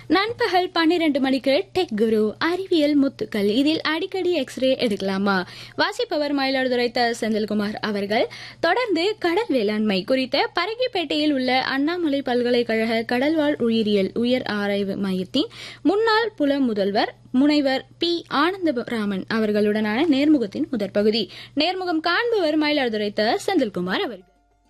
நண்பகல் பன்னிரண்டு மணிக்கு டெக் குரு அறிவியல் முத்துக்கள் இதில் அடிக்கடி எக்ஸ்ரே எடுக்கலாமா வாசிப்பவர் மயிலாடுதுறை த செந்தில்குமார் அவர்கள் தொடர்ந்து கடல் வேளாண்மை குறித்த பரங்கிப்பேட்டையில் உள்ள அண்ணாமலை பல்கலைக்கழக கடல்வாழ் உயிரியல் உயர் ஆராய்வு மையத்தின் முன்னாள் புல முதல்வர் முனைவர் பி ஆனந்தராமன் அவர்களுடனான நேர்முகத்தின் முதற் பகுதி நேர்முகம் காண்பவர் மயிலாடுதுறை த செந்தில்குமார் அவர்கள்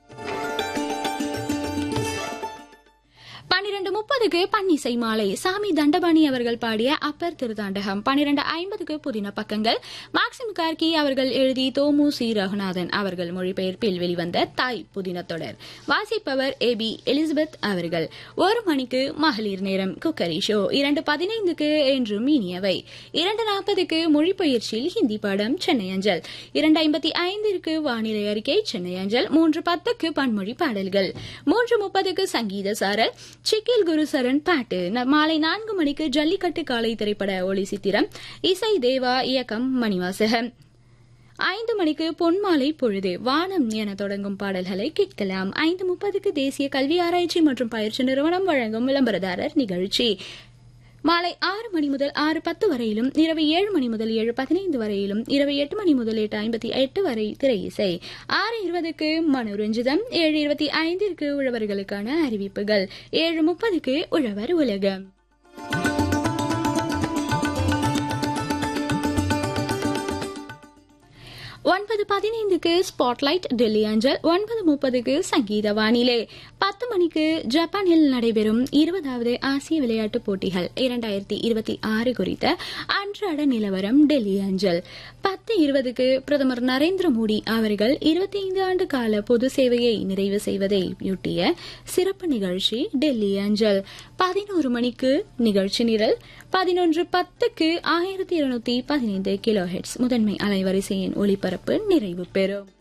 பன்னிரண்டு முப்பதுக்கு பன்னிசை மாலை சாமி தண்டபாணி அவர்கள் பாடிய அப்பர் திருத்தாண்டகம் பன்னிரண்டு ஐம்பதுக்கு புதின பக்கங்கள் மாக்சிம் கார்கி அவர்கள் எழுதி தோமு சி ரகுநாதன் அவர்கள் மொழிபெயர்ப்பில் வெளிவந்த தாய் புதின தொடர் வாசிப்பவர் ஏ பி எலிசபெத் அவர்கள் ஒரு மணிக்கு மகளிர் நேரம் குக்கரி ஷோ இரண்டு பதினைந்துக்கு என்றும் இனியவை இரண்டு நாற்பதுக்கு மொழிபெயர்ச்சியில் ஹிந்தி பாடம் சென்னை அஞ்சல் இரண்டு ஐம்பத்தி ஐந்திற்கு வானிலை அறிக்கை சென்னை அஞ்சல் மூன்று பத்துக்கு பன்மொழி பாடல்கள் மூன்று முப்பதுக்கு சங்கீத சாரல் சிக்கில் குருசரன் பாட்டு ந- மாலை நான்கு மணிக்கு ஜல்லிக்கட்டு காலை திரைப்பட ஒளி சித்திரம் இசை தேவா இயக்கம் மணிவாசகம் ஐந்து மணிக்கு பொன்மாலை பொழுது வானம் என தொடங்கும் பாடல்களை கேட்கலாம் ஐந்து முப்பதுக்கு தேசிய கல்வி ஆராய்ச்சி மற்றும் பயிற்சி நிறுவனம் வழங்கும் விளம்பரதாரர் நிகழ்ச்சி மாலை ஆறு மணி முதல் ஆறு பத்து வரையிலும் இரவு ஏழு மணி முதல் ஏழு பதினைந்து வரையிலும் இரவு எட்டு மணி முதல் எட்டு ஐம்பத்தி எட்டு வரை திரை இசை ஆறு இருபதுக்கு மனோரஞ்சிதம் ஏழு இருபத்தி ஐந்திற்கு உழவர்களுக்கான அறிவிப்புகள் ஏழு முப்பதுக்கு உழவர் உலகம் ஒன்பது பதினைந்துக்கு ஸ்பாட்லைட் டெல்லி அஞ்சல் ஒன்பது முப்பதுக்கு சங்கீத வானிலை பத்து மணிக்கு ஜப்பானில் நடைபெறும் இருபதாவது ஆசிய விளையாட்டுப் போட்டிகள் இரண்டாயிரத்தி இருபத்தி ஆறு குறித்த அன்றாட நிலவரம் டெல்லி அஞ்சல் பத்து இருபதுக்கு பிரதமர் நரேந்திர மோடி அவர்கள் இருபத்தி ஐந்து ஆண்டு கால பொது சேவையை நிறைவு செய்வதையொட்டிய சிறப்பு நிகழ்ச்சி டெல்லி அஞ்சல் பதினோரு மணிக்கு நிகழ்ச்சி நிரல் பதினொன்று பத்துக்கு ஆயிரத்தி இருநூத்தி பதினைந்து கிலோ ஹெட்ஸ் முதன்மை அலைவரிசையின் ஒலிபரப்பு நிறைவு பெறும்